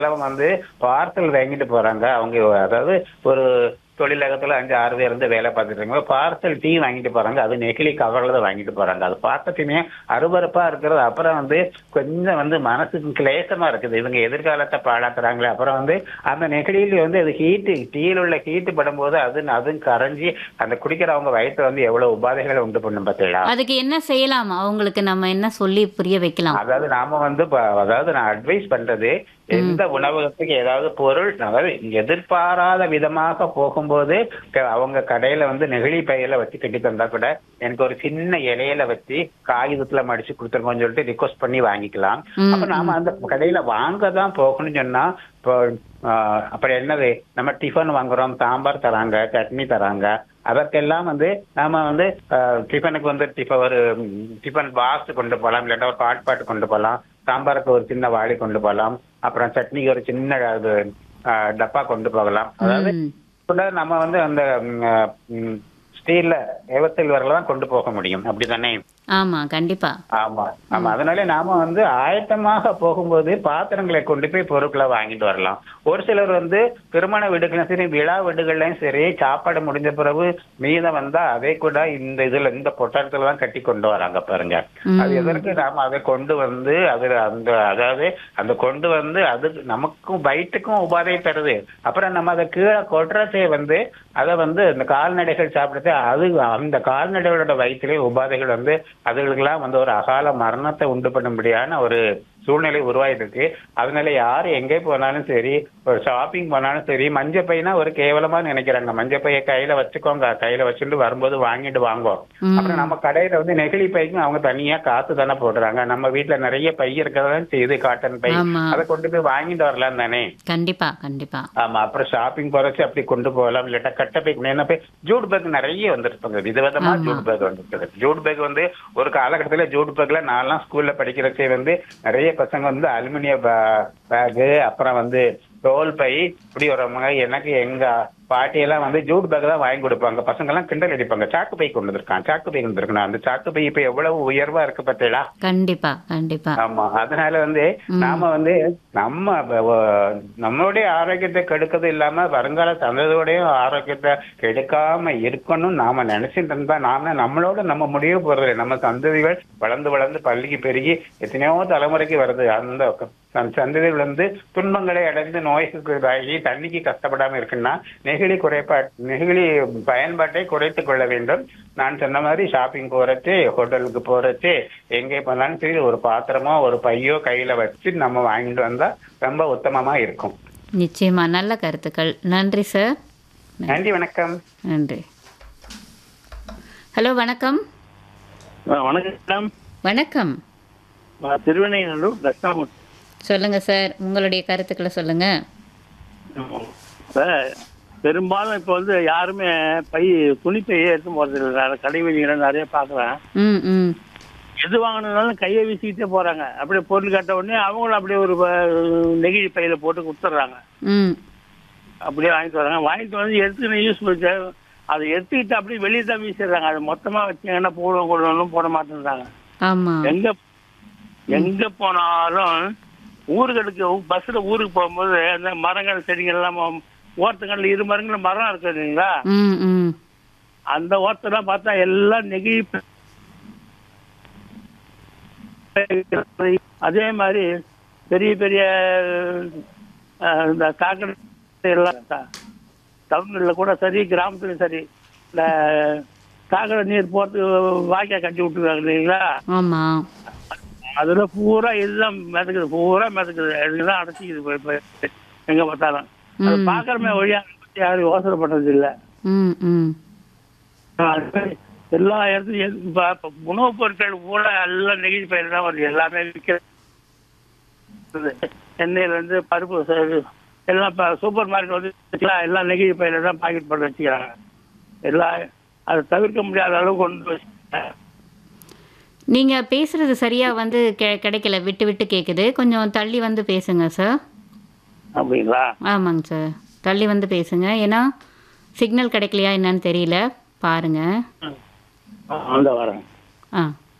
எல்லாம் வந்து பார்சல் வாங்கிட்டு போறாங்க அவங்க அதாவது ஒரு தொழிலகத்துல அஞ்சு ஆறு பேர் இருந்து வேலை பார்த்துட்டு இருக்காங்க பார்சல் டீ வாங்கிட்டு போறாங்க அது நெகிழி கவர்ல தான் வாங்கிட்டு போறாங்க அது பார்க்கறதுமே அருவருப்பா இருக்கிறது அப்புறம் வந்து கொஞ்சம் வந்து மனசுக்கு கிளேசமா இருக்குது இவங்க எதிர்காலத்தை பாழாக்குறாங்களே அப்புறம் வந்து அந்த நெகிழியில வந்து அது ஹீட்டு டீயில் உள்ள ஹீட்டு படும்போது அது அதுவும் கரைஞ்சி அந்த குடிக்கிறவங்க வயிற்று வந்து எவ்வளவு உபாதைகளை உண்டு பண்ணும் பார்த்தீங்களா அதுக்கு என்ன செய்யலாம் அவங்களுக்கு நம்ம என்ன சொல்லி புரிய வைக்கலாம் அதாவது நாம வந்து ப- அதாவது நான் அட்வைஸ் பண்றது எந்த உணவகத்துக்கு ஏதாவது பொருள் அதாவது எதிர்பாராத விதமாக போகும்போது க- அவங்க கடையில வந்து நெகிழி பையில வச்சு கட்டி தந்தா கூட எனக்கு ஒரு சின்ன இலையில வச்சு காகிதத்துல மடிச்சு கொடுத்துருக்கோம்னு சொல்லிட்டு ரிக்வஸ்ட் பண்ணி வாங்கிக்கலாம் ம், அப்ப நாம அந்த கடையில வாங்க தான் போகணும்னு சொன்னா இப்போ ஆஹ், அப்புறம் என்னது நம்ம டிஃபன் வாங்குறோம் சாம்பார் தராங்க சட்னி தராங்க அதற்கெல்லாம் வந்து நாம வந்து ஆஹ், டிஃபனுக்கு வந்து டிஃபன் ஒரு ம், டிஃபன் பாக்ஸ் கொண்டு போகலாம் இல்லாட்டா ஒரு பாட் பாட்டு கொண்டு போகலாம் சாம்பாருக்கு ஒரு சின்ன வாளி கொண்டு போகலாம் அப்புறம் சட்னிக்கு ஒரு சின்ன அது ஆஹ், டப்பா கொண்டு போகலாம் அதாவது ம். கூட நம்ம வந்து அந்த ஸ்டீல்ல ஏவத்தில் வரல தான் கொண்டு போக முடியும் அப்படிதானே ஆமா கண்டிப்பா ஆமா ஆமா அதனால நாம வந்து ஆயத்தமாக போகும்போது பாத்திரங்களை கொண்டு போய் பொருட்களை வாங்கிட்டு வரலாம் ஒரு சிலர் வந்து திருமண வீடுகளும் சரி விழா வீடுகள்லயும் சரி சாப்பாடு முடிஞ்ச பிறகு மீதம் வந்தா அதை கூட இந்த இதுல இந்த பொட்டலத்துல தான் கட்டி கொண்டு வராங்க பாருங்க அது எதற்கு நாம அதை கொண்டு வந்து அதுல அந்த அதாவது அந்த கொண்டு வந்து அது நமக்கும் வயிற்றுக்கும் உபாதை தருது அப்புறம் நம்ம அதை கீழே கொட்டுறதே வந்து அதை வந்து இந்த கால்நடைகள் சாப்பிடுறது அது அந்த கால்நடைகளோட வயிற்றிலே உபாதைகள் வந்து அதுகளுக்கெல்லாம் வந்து ஒரு அகால மரணத்தை உண்டு பண்ணும்படியான ஒரு சூழ்நிலை உருவாயிட்டு இருக்கு அதனால யார் எங்கே போனாலும் சரி ஒரு ஷாப்பிங் போனாலும் சரி மஞ்ச பையனா ஒரு கேவலமா நினைக்கிறாங்க மஞ்ச பைய கையில வச்சுக்கோங்க கையில வச்சுட்டு வரும்போது வாங்கிட்டு வாங்கோ அப்புறம் நம்ம கடையில வந்து நெகிழி பைக்கும் அவங்க தனியா காசு தானே போடுறாங்க நம்ம வீட்டுல நிறைய பை இருக்கதான் செய்யுது காட்டன் பை ஆமா. அதை கொண்டு போய் வாங்கிட்டு வரலாம் தானே கண்டிப்பா கண்டிப்பா ஆமா அப்புறம் ஷாப்பிங் போறச்சு அப்படி கொண்டு போகலாம் இல்லாட்டா கட்டை பேக் என்ன போய் ஜூட் பேக் நிறைய வந்துருப்பாங்க விதவிதமா ஆமா. ஜூட் பேக் வந்துருக்குது ஜூட் பேக் வந்து ஒரு காலகட்டத்துல ஜூட் பேக்ல நான்லாம் ஸ்கூல்ல படிக்கிறச்சே வந்து நிறைய பசங்க வந்து அலுமினிய பேகு அப்புறம் வந்து தோல் பை இப்படி வரவங்க எனக்கு எங்க பாட்டியெல்லாம் வந்து ஜூட் பேக் தான் வாங்கி கொடுப்பாங்க பசங்க எல்லாம் கிண்டல் அடிப்பாங்க சாக்கு பை கொண்டு வந்திருக்கான் சாக்கு பை கொண்டு வந்திருக்கான் அந்த சாக்கு பை இப்ப எவ்வளவு உயர்வா இருக்கு பார்த்தீங்களா கண்டிப்பா கண்டிப்பா ஆமா அதனால வந்து நாம வந்து நம்ம வ- வ- நம்மளுடைய ஆரோக்கியத்தை கெடுக்கிறது இல்லாம வருங்கால சந்ததியோடைய ஆரோக்கியத்தை கெடுக்காம இருக்கணும் நாம நினைச்சிட்டு இருந்தா நாம நம்மளோட நம்ம முடிவு போறது நம்ம சந்ததிகள் வளர்ந்து வளர்ந்து பள்ளிக்கு பெருகி எத்தனையோ தலைமுறைக்கு வருது அந்த சந்~ சந்ததிகள் வந்து துன்பங்களை அடைந்து நோய்க்கு ஆகி தண்ணிக்கு கஷ்டப்படாம இருக்குன்னா நெகிழி குறைப்பா நெகிழி பயன்பாட்டை குறைத்துக் கொள்ள வேண்டும் நான் சொன்ன மாதிரி ஷாப்பிங் போறச்சு ஹோட்டலுக்கு போறச்சு எங்கே போனாலும் சரி ஒரு பாத்திரமோ ஒரு பையோ கையில வச்சு நம்ம வாங்கிட்டு வந்தா ரொம்ப உத்தமமா இருக்கும் நிச்சயமா நல்ல கருத்துக்கள் நன்றி சார் நன்றி வணக்கம் நன்றி ஹலோ வணக்கம் ஆ, வணக்கம் மேடம் வணக்கம் நான் திருவண்ணைநல்லூர் தட்சிணாமூர்த்தி சொல்லுங்க சார் உங்களுடைய கருத்துக்களை சொல்லுங்க இப்போ பெரும்பாலும் இப்போ வந்து யாருமே பை துணிப்பையே எடுத்து போகிறது இல்லை கடை வெளிகளை நிறைய பார்க்குறேன் ம் ம் எது வாங்கினாலும் கையை வீசிக்கிட்டே போகிறாங்க அப்படியே பொருள் கட்ட உடனே அவங்களும் அப்படியே ஒரு ப- நெகிழி பையில போட்டு கொடுத்துட்றாங்க ம் அப்படியே வாங்கிட்டு வராங்க வாங்கிட்டு வந்து எடுத்துக்கிட்டு யூஸ் பண்ணி அதை எடுத்துக்கிட்டு அப்படியே வெளியே தான் வீசிடுறாங்க அது மொத்தமாக வச்சீங்கன்னா போடுவோம் கொள்ளணும் போட மாட்டேன்றாங்க ஆமா எங்க எங்க போனாலும் ஊர்களுக்கு பஸ்ல ஊருக்கு போகும்போது அந்த மரங்கள் செடிகள் எல்லாம் ஓரத்துங்கள்ல இரு மரங்கள் மரம் இருக்கு இல்லைங்களா ம் ம் அந்த ஓரத்தெல்லாம் பார்த்தா எல்லாம் நெகிழி அதே மாதிரி பெரிய பெரிய அஹ், இந்த சாக்கடை எல்லாம் டவுன்ல கூட சரி கிராமத்துலயும் சரி இந்த சாக்கடை நீர் போட்டு வாய்க்கா கட்டி விட்டுருக்காங்க இல்லைங்களா ஆமா அதுல பூரா எல்லாம் மிதக்குது பூரா மிதக்குது எல்லாம் அடைச்சிக்குது போய் போய் எங்க பார்த்தாலும் அது ம். பாக்குறமே ஒழியா அதை பத்தி யாரும் யோசனை பண்றது இல்ல ம் ம் அது மாதிரி எல்லா இடத்துலயும் எது- இப்ப இப்ப உணவுப் பொருட்கள் பூரா எல்லாம் நெகிழி பயிர் தான் வருது எல்லாமே விற்கிறது சென்னையில இருந்து பருப்பு ச- எல்லாம் இப்ப சூப்பர் மார்க்கெட் வந்து எல்லாம் எல்லாம் நெகிழி பயில தான் பாக்கெட் போட்டு வச்சுக்கிறாங்க எல்லாம் அதை தவிர்க்க முடியாத அளவுக்கு கொண்டு வச்சு நீங்க பேசுறது சரியா வந்து கெ- கிடைக்கல விட்டு விட்டு கேக்குது கொஞ்சம் தள்ளி வந்து பேசுங்க சார் அப்படிங்களா ஆமாங்க சார் தள்ளி வந்து பேசுங்க ஏன்னா சிக்னல் கிடைக்கலையா என்னன்னு தெரியல பாருங்க அந்த வரேன் ஆ